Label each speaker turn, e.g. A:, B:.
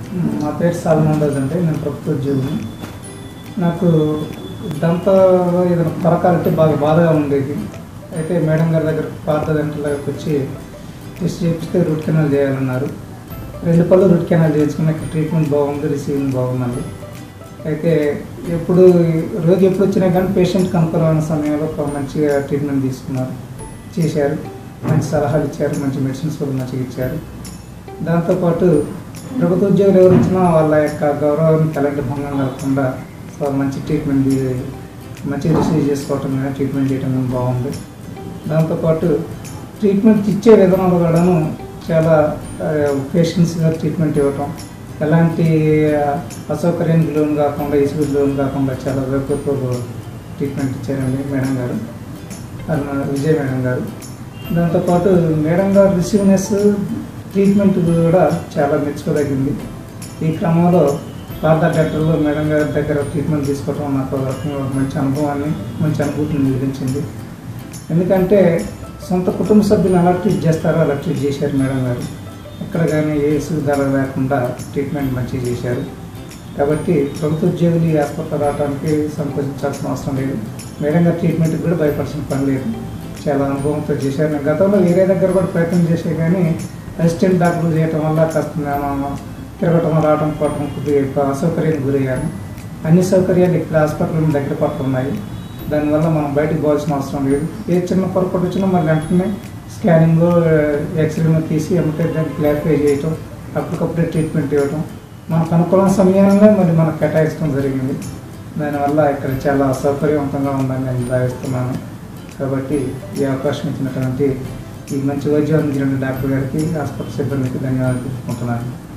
A: నా పేరు సాల్మందాజ్ అంటే నేను ప్రభుత్వ ఉద్యోగిని నాకు దంత ఏదైనా పరకాలంటే బాగా బాధగా ఉండేది అయితే మేడం గారి దగ్గర పాత గంటలకు వచ్చి టెస్ట్ చేపిస్తే రూట్ కెనాల్ చేయాలన్నారు రెండు పళ్ళు రూట్ కెనాల్ చేయించుకున్నాక ట్రీట్మెంట్ బాగుంది రిసీవింగ్ బాగుందండి అయితే ఎప్పుడు రోజు ఎప్పుడు వచ్చినా కానీ పేషెంట్ కనుక్కోవాలన్న సమయంలో ఒక మంచిగా ట్రీట్మెంట్ తీసుకున్నారు చేశారు మంచి సలహాలు ఇచ్చారు మంచి మెడిసిన్స్ కూడా మంచిగా ఇచ్చారు దాంతోపాటు ప్రభుత్వ ఉద్యోగులు ఎవరు వచ్చినా వాళ్ళ యొక్క గౌరవాన్ని కలంటి భంగం కలగకుండా సో మంచి ట్రీట్మెంట్ తీ- మంచిగా రిసీవ్ చేసుకోవటం కానీ ట్రీట్మెంట్ చేయడం కానీ బాగుంది దాంతోపాటు ట్రీట్మెంట్ ఇచ్చే విధానంలో కూడాను చాలా పేషెన్స్గా ట్రీట్మెంట్ ఇవ్వటం ఎలాంటి ఆ, అసౌకర్యానికి లోన్ కాకుండా ఇసుగు లోన్ కాకుండా చాలా వేపూర్వక ట్రీట్మెంట్ ఇచ్చారండి మేడం గారు అరుణ విజయ్ మేడం గారు దాంతోపాటు మేడం గారు రిసీవ్నెస్ ట్రీట్మెంట్ కూడా చాలా మెచ్చుకోదగింది ఈ క్రమంలో పాత డాక్టర్లో మేడం గారి దగ్గర ట్రీట్మెంట్ తీసుకోవడం నాకు ఒక రకంగా ఒక మంచి అనుభవాన్ని మంచి అనుభూతిని మిగిలించింది ఎందుకంటే సొంత కుటుంబ సభ్యులు ఎలా ట్రీట్ చేస్తారో అలా ట్రీట్ చేశారు మేడం గారు ఎక్కడ కానీ ఏ సువిధాలు లేకుండా ట్రీట్మెంట్ మంచిగా చేశారు కాబట్టి ప్రభుత్వ ఉద్యోగులు ఈ హాస్పిటల్ రావడానికి సంకోచించాల్సిన అవసరం లేదు మేడం గారి ట్రీట్మెంట్కి కూడా భయపడాల్సిన పని లేదు చాలా అనుభవంతో చేశారు నేను గతంలో వేరే దగ్గర కూడా ప్రయత్నం చేసే కానీ అసిస్టెంట్ డాక్టర్ చేయటం వల్ల కాస్త నేను తిరగటం రావడం పోవటం కొద్దిగా ఎక్కువ అసౌకర్యానికి గురయ్యాను అన్ని సౌకర్యాలు ఇక్కడ హాస్పిటల్ దగ్గర పట్ల ఉన్నాయి దానివల్ల మనం బయటకు పోవాల్సిన అవసరం లేదు ఏ చిన్న పొరపాటు వచ్చినా మళ్ళీ వెంటనే స్కానింగ్ ఎక్స్రే తీసి ఎమ్మటే దాన్ని క్లారిఫై చేయటం అప్పటికప్పుడే ట్రీట్మెంట్ ఇవ్వడం మనకు అనుకూలమైన సమయంలో మరి మనకు కేటాయించడం జరిగింది దానివల్ల ఇక్కడ చాలా సౌకర్యవంతంగా ఉందని నేను భావిస్తున్నాను కాబట్టి ఈ అవకాశం ఇచ్చినటువంటి ఈ మంచి వైద్యం అందించిన డాక్టర్ గారికి హాస్పిటల్ సిబ్బందికి ధన్యవాదాలు తెలుపుకుంటున్నాను